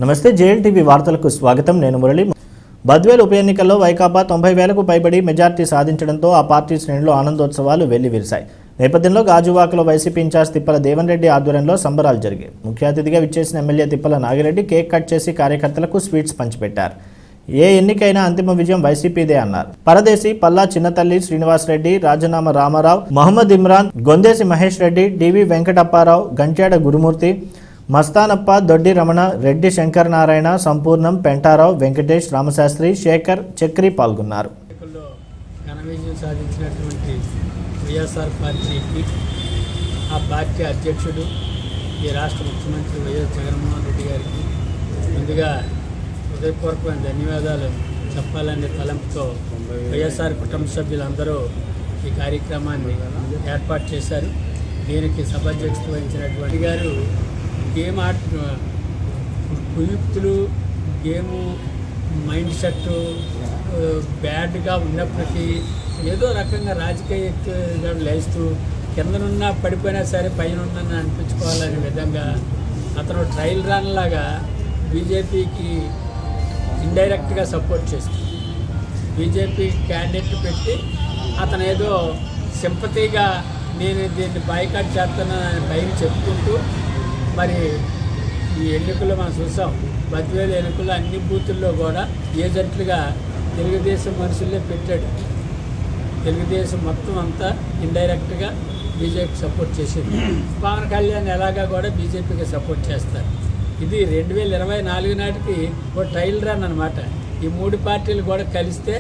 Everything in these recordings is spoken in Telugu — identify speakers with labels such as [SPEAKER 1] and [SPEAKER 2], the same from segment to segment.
[SPEAKER 1] నమస్తే జేఎల్ టీవీ వార్తలకు స్వాగతం నేను మురళి బద్వేల్ ఉప ఎన్నికల్లో వైకాపా తొంభై వేలకు పైబడి మెజార్టీ సాధించడంతో ఆ పార్టీ శ్రేణులు ఆనందోత్సవాలు వెల్లివిరిశాయి నేపథ్యంలో గాజువాకలో వైసీపీ ఇన్ఛార్జ్ తిప్పల దేవన్ రెడ్డి ఆధ్వర్యంలో సంబరాలు జరిగాయి ముఖ్య అతిథిగా విచ్చేసిన MLA Thippala Nagireddy cake cut చేసి కార్యకర్తలకు స్వీట్స్ పంచిపెట్టారు ఏ ఎన్నికైనా అంతిమ విజయం వైసీపీదే అన్నారు పరదేశి పల్లా చిన్నతల్లి శ్రీనివాసరెడ్డి రాజనామ రామారావు మహమ్మద్ ఇమ్రాన్ గొందేసి మహేష్ రెడ్డి డివి వెంకటప్పారావు గంట్యాడ గురుమూర్తి మస్తానప్ప దొడ్డి రమణ రెడ్డి శంకర్ నారాయణ సంపూర్ణం పెంటారావు వెంకటేష్ రామశాస్త్రి శేఖర్ చక్రి పాల్గొన్నారు
[SPEAKER 2] ఎన్నికల్లో ఘన విజయం సాధించినటువంటి వైఎస్ఆర్ పార్టీకి ఆ పార్టీ అధ్యక్షుడు ఈ రాష్ట్ర ముఖ్యమంత్రి వైఎస్ జగన్మోహన్ రెడ్డి గారికి ముందుగా హృదయపూర్వకమైన ధన్యవాదాలు చెప్పాలనే తలంపుతో వైఎస్ఆర్ కుటుంబ సభ్యులందరూ ఈ కార్యక్రమాన్ని ఏర్పాటు చేశారు దీనికి సభాధ్యక్షత వహించినటువంటి గారు గేమ్ ఆట కుయుక్తులు గేము మైండ్ సెట్ బ్యాడ్గా ఉన్నప్పటికీ ఏదో రకంగా రాజకీయ ఎత్తుగా లేస్తూ కిందనున్నా పడిపోయినా సరే పైన ఉన్నాను అనిపించుకోవాలనే విధంగా అతను ట్రయల్ రన్ లాగా బీజేపీకి ఇండైరెక్ట్గా సపోర్ట్ చేస్తుంది బీజేపీ క్యాండిడేట్ పెట్టి అతను ఏదో సింపతిగా నేను దీన్ని బాయ్కాట్ చేస్తున్నానని పైకి చెప్పుకుంటూ మరి ఈ ఎన్నికల్లో మనం చూసాం బద్వేలు ఎన్నికల్లో అన్ని బూతుల్లో కూడా ఏజెంట్లుగా తెలుగుదేశం మనుషుల్లే పెట్టాడు తెలుగుదేశం మొత్తం అంతా ఇండైరెక్ట్గా బీజేపీ సపోర్ట్ చేసింది పవన్ కళ్యాణ్ ఎలాగా కూడా బీజేపీకి సపోర్ట్ చేస్తారు ఇది రెండు వేల ఇరవై నాలుగు నాటికి ఓ ట్రయల్ రన్ అనమాట ఈ మూడు పార్టీలు కూడా కలిస్తే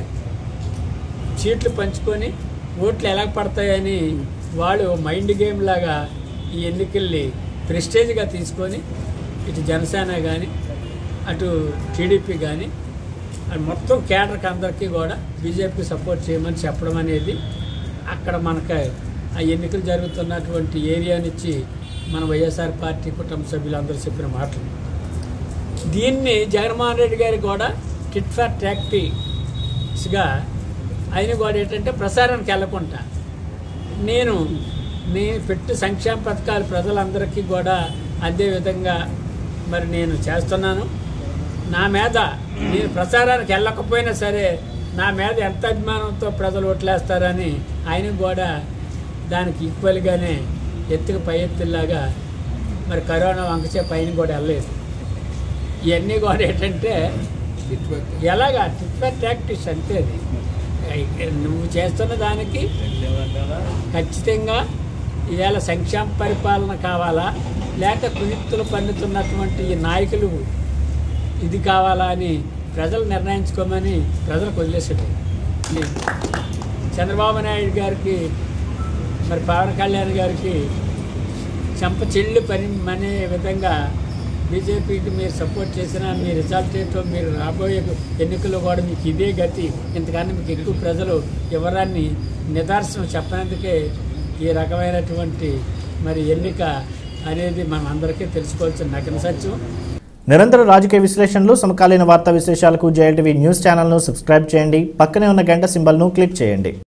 [SPEAKER 2] సీట్లు పంచుకొని ఓట్లు ఎలా పడతాయని వాళ్ళు మైండ్ గేమ్ లాగా ఈ ఎన్నికల్ని ప్రెస్టేజ్గా తీసుకొని ఇటు జనసేన కానీ అటు టీడీపీ కానీ అది మొత్తం కేడర్కి అందరికీ కూడా బీజేపీ సపోర్ట్ చేయమని చెప్పడం అనేది అక్కడ మనకు ఆ ఎన్నికలు జరుగుతున్నటువంటి ఏరియా నుంచి మన వైఎస్ఆర్ పార్టీ కుటుంబ సభ్యులందరూ చెప్పిన మాటలు దీన్ని జగన్మోహన్ రెడ్డి గారి కూడా టిట్ ఫర్ టాక్టీస్గా ఆయన కూడా ఏంటంటే ప్రసారానికి వెళ్ళకుండా నేను నేను పెట్టి సంక్షేమ పథకాలు ప్రజలందరికీ కూడా అందే విధంగా మరి నేను చేస్తున్నాను నా మీద నేను ప్రచారానికి వెళ్ళకపోయినా సరే నా మీద ఎంత అభిమానంతో ప్రజలు ఓట్లేస్తారని ఆయన కూడా దానికి ఈక్వల్గానే ఎత్తుకు పై ఎత్తులాగా మరి కరోనా వంకచే పైన కూడా వెళ్ళలేదు ఇవన్నీ కూడా ఏంటంటే ఎలాగా టిట్ఫర్ ప్రాక్టీస్ అంతే అది నువ్వు చేస్తున్న దానికి ఖచ్చితంగా ఇవాళ సంక్షేమ పరిపాలన కావాలా లేక కుయుక్తులు పన్నుతున్నటువంటి ఈ నాయకులు ఇది కావాలా అని ప్రజలు నిర్ణయించుకోమని ప్రజలకు వదిలేసాడు చంద్రబాబు నాయుడు గారికి మరి పవన్ కళ్యాణ్ గారికి చెంప చెల్లి పని అనే విధంగా బీజేపీకి మీరు సపోర్ట్ చేసిన మీ రిజల్ట్ ఏంటో మీరు రాబోయే ఎన్నికల్లో కూడా మీకు ఇదే గతి ఇంతకన్నా మీకు ఎక్కువ ప్రజలు వివరాన్ని నిదర్శనం చెప్పనందుకే ఈ రకమైనటువంటి మరి ఎన్నిక అనేది మనం అందరికీ తెలుసుకోవాల్సిన నగ్న సత్యం
[SPEAKER 1] నిరంతర రాజకీయ విశ్లేషణలు సమకాలీన వార్తా విశేషాలకు జేఎల్ టీవీ న్యూస్ ఛానల్ను సబ్స్క్రైబ్ చేయండి పక్కనే ఉన్న గంట సింబల్ను క్లిక్ చేయండి